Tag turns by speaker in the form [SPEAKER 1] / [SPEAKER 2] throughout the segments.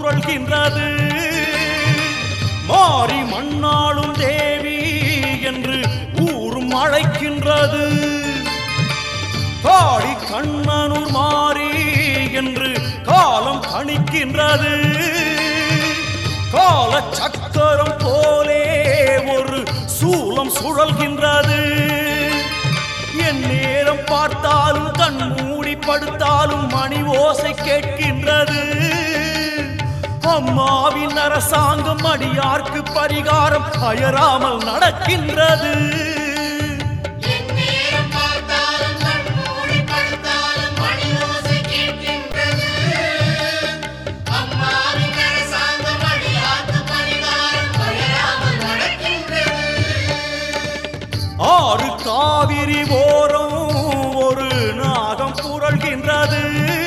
[SPEAKER 1] புரள்கின்றது மாறி மண்ணாளும் தேவி என்று ஊரும் அழைக்கின்றது காடி கண்ணனூர் மாறி என்று காலம் கணிக்கின்றது கால சக்கரம் போலே ஒரு சூலம் சுழல்கின்றது என் நேரம் பார்த்தாலும் கண் மூடி படுத்தாலும் மணி ஓசை கேட்கின்றது அம்மாவின் அரசாங்கம் அடியார்க்கு பரிகாரம் அயராமல் நடக்கின்றது
[SPEAKER 2] எந்நேரம் பார்த்தாலும் கண் மூடி படுத்தாலும் மணி ஓசை கேட்கின்றது. அம்மாவின் அரசாங்கம் அடியார்க்கு பரிகாரம் அயராமல் நடக்கின்றது.
[SPEAKER 1] ஆறு காவிரி ஓரம் ஒரு நாகம் புரள்கின்றது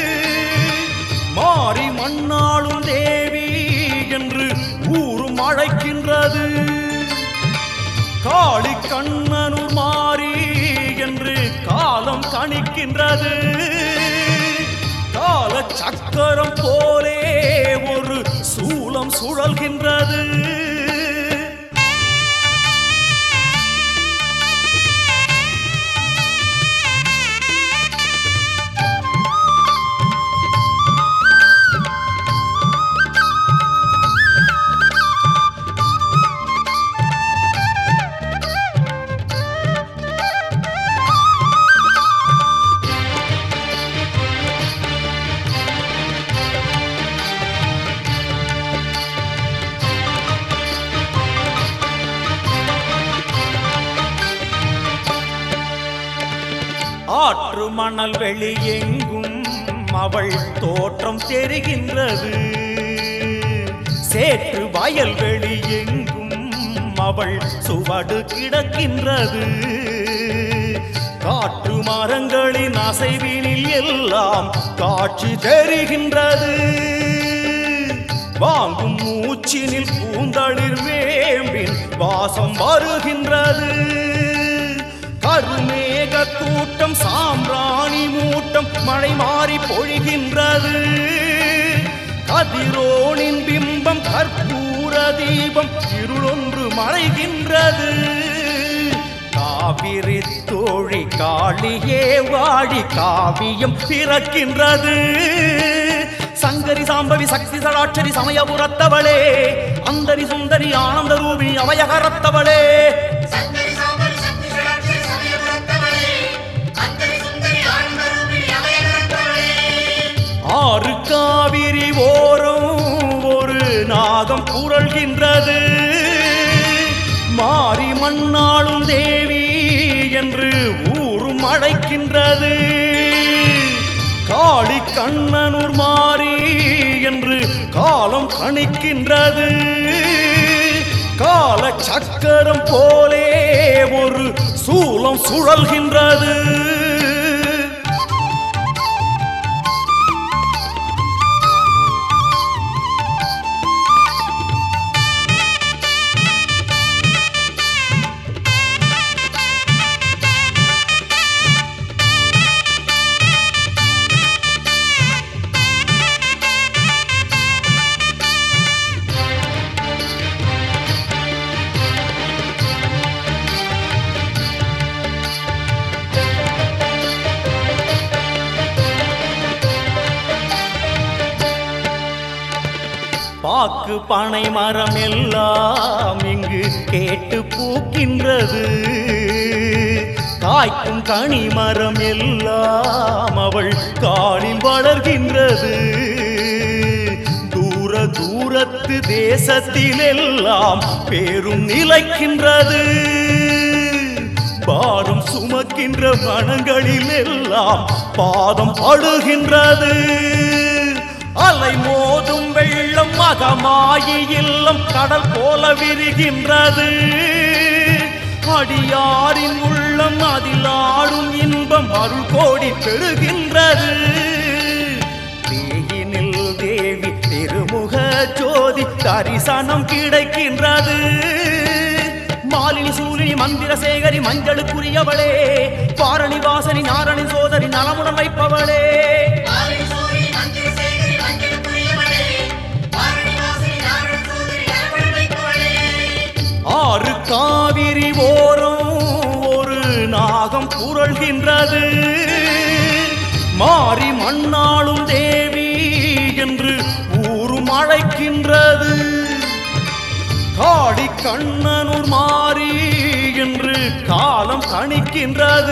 [SPEAKER 1] மாறி மண்ணாளும் தேவி என்று ஊரும் அழைக்கின்றது காளி கண்ணனூர் மாறி என்று காலம் கணிக்கின்றது கால சக்கரம் போலே ஒரு சூலம் சுழல்கின்றது ஆற்று மணல் வெளி எங்கும் அவள் தோற்றம் தெரிகின்றது சேற்று வயல் வெளி எங்கும் அவள் சுவடு கிடக்கின்றது காற்று மரங்களின் அசைவினில் எல்லாம் காட்சி தெரிகின்றது வாங்கும் மூச்சினில் பூந்தளிர் வேம்பின் வாசம் வருகின்றது கருமேக கூட்டம் சாம்பிராணி மூட்டம் மழை மாறி பொழிகின்றது கதிரோனின் பிம்பம் கற்பூர தீபம் இருளொன்று மறைகின்றது காவிரி தோழி காளியே வாழி காவியம் பிறக்கின்றது சங்கரி சாம்பவி சக்தி சடாட்சரி சமயபுரத்தவளே அந்தரி சுந்தரி ஆனந்த ரூபி அவயகரத்தவளே
[SPEAKER 2] சங்கரி சாம்பரி சக்தி சடாட்சரி சமயபுரத்தவளே. அந்தரி சுந்தரி ஆனந்தரூபிணி அபயகரத்தவளே.
[SPEAKER 1] ஆறு காவிரி ஓரம் ஒரு நாகம் புரள்கின்றது மாறி மண்ணாளும் தேவி என்று ஊரும் அழைக்கின்றது காளி கண்ணனூர் மாறி என்று காலம் கணிக்கின்றது கால சக்கரம் போலே ஒரு சூலம் சுழல்கின்றது பாக்கு பனை மரம் எல்லாம் இங்கு கேட்டு பூக்கின்றது காய்க்கும் கனி மரம் எல்லாம் அவள் காலில் வளர்கின்றது தூர தூரத்து தேசத்திலெல்லாம் பேரும் நிலைக்கின்றது பாரம் சுமக்கின்ற மனங்களில் எல்லாம் பாதம் படுகின்றது அலை மோதும் வெள்ளம் மகமாயி இல்லம் கடல் போல விரிகின்றது அடியாரின் உள்ளம் அதில் ஆடும் இன்பம் அருள் கோடி பெறுகின்றது தேயினில் தேவி திருமுக ஜோதி தரிசனம் கிடைக்கின்றது மாலினி சூலினி மந்திர சேகரி மஞ்சளுக்குரியவளே பாரணி வாசனி நாரணி சோதரி நலமுடன் வைப்பவளே
[SPEAKER 2] ஆரி சூரி மந்திர சேகரி மஞ்சளுக்குரியவளே. வாரணி
[SPEAKER 1] ஆறு காவிரி ஓரம் ஒரு நாகம் புரள்கின்றது மாறி மண்ணாளும் தேவி என்று ஊரும் அழைக்கின்றது காடி கண்ணனூர் மாறி என்று காலம் கணிக்கின்றது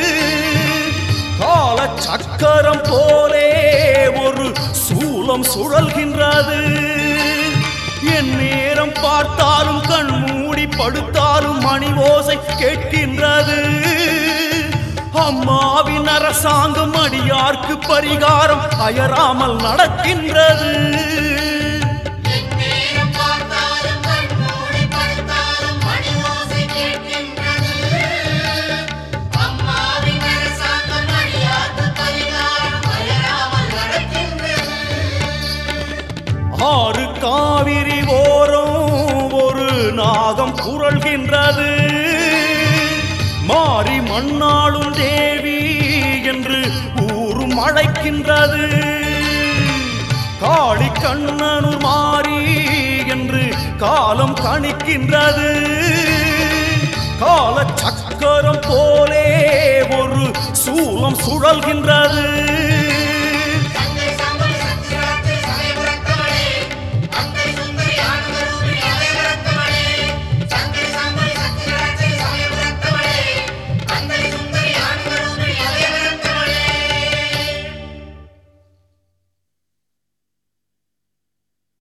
[SPEAKER 1] கால சக்கரம் போலே ஒரு சூலம் சுழல்கின்றது என் நேரம் பார்த்தாலும் கண் மூடி படுத்தாலும் மணி ஓசை கேட்கின்றது அம்மாவின் அரசாங்கம் அடியார்க்கு பரிகாரம் அயராமல் நடக்கின்றது
[SPEAKER 2] எந்நேரம் பார்த்தாலும் கண் மூடி படுத்தாலும் மணி ஓசை கேட்கின்றது. அம்மாவின் அரசாங்கம் அடியார்க்கு பரிகாரம் அயராமல் நடக்கின்றது.
[SPEAKER 1] ஆறு காவிரி ஓரம் ஒரு நாகம் புரள்கின்றது மாறி மண்ணாளும் தேவி என்று ஊரும் அழைக்கின்றது காளி கண்ணனூர் மாறி என்று காலம் கணிக்கின்றது கால சக்கரம் போலே ஒரு சூலம் சுழல்கின்றது